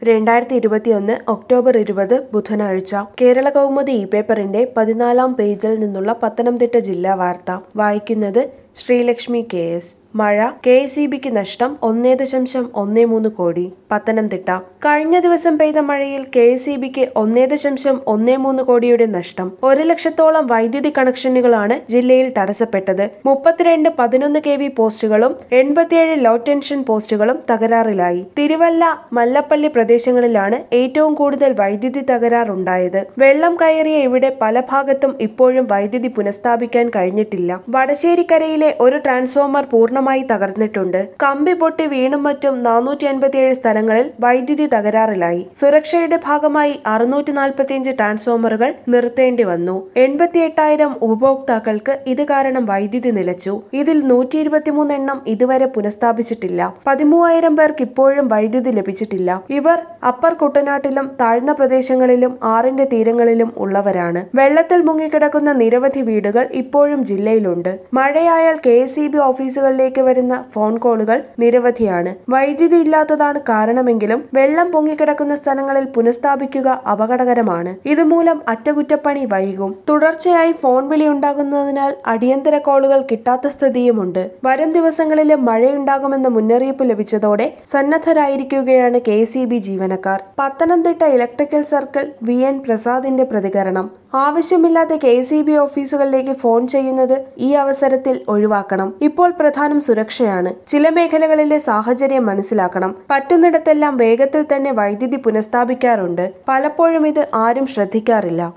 രണ്ടായിരത്തി ഇരുപത്തിയൊന്ന് ഒക്ടോബർ ഇരുപത് ബുധനാഴ്ച കേരള കൗമുദി ഇ പേപ്പറിന്റെ പതിനാലാം പേജിൽ നിന്നുള്ള പത്തനംതിട്ട ജില്ലാ വാർത്ത വായിക്കുന്നത് ശ്രീലക്ഷ്മി കെ എസ് മഴ കെ എസ് ഇ ബിക്ക് നഷ്ടം ഒന്നേ ദശാംശം ഒന്നേ മൂന്ന് കോടി പത്തനംതിട്ട കഴിഞ്ഞ ദിവസം പെയ്ത മഴയിൽ കെ എസ് ഇ ബിക്ക് ഒന്നേ ദശാംശം ഒന്നേ മൂന്ന് കോടിയുടെ നഷ്ടം ഒരു ലക്ഷത്തോളം വൈദ്യുതി കണക്ഷനുകളാണ് ജില്ലയിൽ തടസ്സപ്പെട്ടത് മുപ്പത്തിരണ്ട് പതിനൊന്ന് കെ വി പോസ്റ്റുകളും എൺപത്തിയേഴ് ലോ ടെൻഷൻ പോസ്റ്റുകളും തകരാറിലായി തിരുവല്ല മല്ലപ്പള്ളി പ്രദേശങ്ങളിലാണ് ഏറ്റവും കൂടുതൽ വൈദ്യുതി തകരാറുണ്ടായത് വെള്ളം കയറിയ ഇവിടെ പല ഭാഗത്തും ഇപ്പോഴും വൈദ്യുതി പുനഃസ്ഥാപിക്കാൻ കഴിഞ്ഞിട്ടില്ല വടശ്ശേരിക്കരയിലെ ഒരു ട്രാൻസ്ഫോമർ പൂർണ്ണമായി തകർന്നിട്ടുണ്ട് കമ്പി പൊട്ടി വീണും മറ്റും നാനൂറ്റി അൻപത്തിയേഴ് സ്ഥലങ്ങളിൽ വൈദ്യുതി തകരാറിലായി സുരക്ഷയുടെ ഭാഗമായി അറുന്നൂറ്റി നാൽപ്പത്തിയഞ്ച് ട്രാൻസ്ഫോമറുകൾ നിർത്തേണ്ടി വന്നു എൺപത്തി എട്ടായിരം ഉപഭോക്താക്കൾക്ക് ഇത് കാരണം വൈദ്യുതി നിലച്ചു ഇതിൽ നൂറ്റി ഇരുപത്തിമൂന്ന് എണ്ണം ഇതുവരെ പുനഃസ്ഥാപിച്ചിട്ടില്ല പതിമൂവായിരം പേർക്ക് ഇപ്പോഴും വൈദ്യുതി ലഭിച്ചിട്ടില്ല ഇവർ അപ്പർ കുട്ടനാട്ടിലും താഴ്ന്ന പ്രദേശങ്ങളിലും ആറിന്റെ തീരങ്ങളിലും ഉള്ളവരാണ് വെള്ളത്തിൽ മുങ്ങിക്കിടക്കുന്ന നിരവധി വീടുകൾ ഇപ്പോഴും ജില്ലയിലുണ്ട് മഴയായാൽ കെ എസ് ഇ ബി ഓഫീസുകളിലേക്ക് വരുന്ന ഫോൺ കോളുകൾ നിരവധിയാണ് വൈദ്യുതി ഇല്ലാത്തതാണ് കാരണമെങ്കിലും വെള്ളം പൊങ്ങിക്കിടക്കുന്ന സ്ഥലങ്ങളിൽ പുനഃസ്ഥാപിക്കുക അപകടകരമാണ് ഇതുമൂലം അറ്റകുറ്റപ്പണി വൈകും തുടർച്ചയായി ഫോൺ വിളി ഉണ്ടാകുന്നതിനാൽ അടിയന്തര കോളുകൾ കിട്ടാത്ത സ്ഥിതിയുമുണ്ട് വരും ദിവസങ്ങളിലും മഴയുണ്ടാകുമെന്ന മുന്നറിയിപ്പ് ലഭിച്ചതോടെ സന്നദ്ധരായിരിക്കുകയാണ് കെ സി ബി ജീവനക്കാർ Pathanamthitta electrical circle V N പ്രസാദിന്റെ പ്രതികരണം ആവശ്യമില്ലാതെ കെ സി ബി ഓഫീസുകളിലേക്ക് ഫോൺ ചെയ്യുന്നത് ഈ അവസരത്തിൽ ഒഴിവാക്കണം ഇപ്പോൾ പ്രധാനം സുരക്ഷയാണ് ചില മേഖലകളിലെ സാഹചര്യം മനസ്സിലാക്കണം പറ്റുന്നിടത്തെല്ലാം വേഗത്തിൽ തന്നെ വൈദ്യുതി പുനഃസ്ഥാപിക്കാറുണ്ട് പലപ്പോഴും ഇത് ആരും ശ്രദ്ധിക്കാറില്ല